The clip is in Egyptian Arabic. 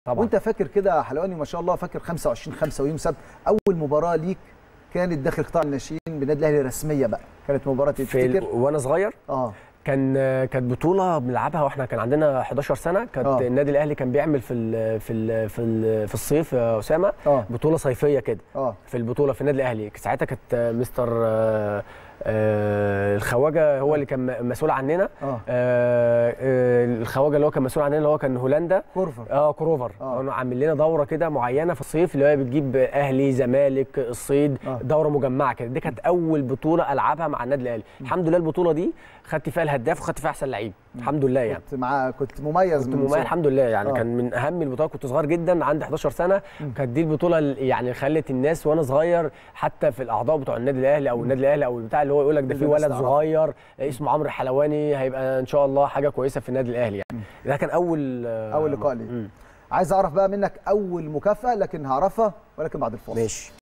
طبعا وانت فاكر كده يا حلواني ما شاء الله فاكر 25 5 ويوم سبت اول مباراه ليك كانت داخل قطاع الناشئين بالنادي الاهلي رسميه بقى كانت مباراه في تفتكر ال... وانا صغير اه كان كانت بطوله بنلعبها واحنا كان عندنا 11 سنه كانت آه. النادي الاهلي كان بيعمل في ال في ال في ال في الصيف يا اسامه اه بطوله صيفيه كده اه في البطوله في النادي الاهلي ساعتها كانت مستر آه، آه، الخواجه هو اللي كان مسؤول عننا اه آه، آه، الخواجه اللي هو كان مسؤول عننا اللي هو كان هولندا كورفر اه كروفر آه. كانوا عامل لنا دوره كده معينه في الصيف اللي هي بتجيب اهلي زمالك الصيد آه. دوره مجمعه كده دي كانت اول بطوله العبها مع النادي الاهلي الحمد لله البطوله دي خدت فيها الهداف وخدت فيها احسن لعيب الحمد لله يعني كنت مع كنت مميز كنت من مميز صغرك. الحمد لله يعني آه. كان من اهم البطولات كنت صغير جدا عندي 11 سنه مم. كانت دي البطوله اللي يعني خلت الناس وانا صغير حتى في الاعضاء بتوع النادي الاهلي او النادي الاهلي او بتاع اللي هو يقول لك ده اللي في الناس ولد تعرفه. صغير اسمه عمرو الحلواني هيبقى ان شاء الله حاجه كويسه في النادي الاهلي يعني ده كان اول أول لقاء ليك. مم. عايز اعرف بقى منك اول مكافاه لكن هعرفها ولكن بعد الفاصل ماشي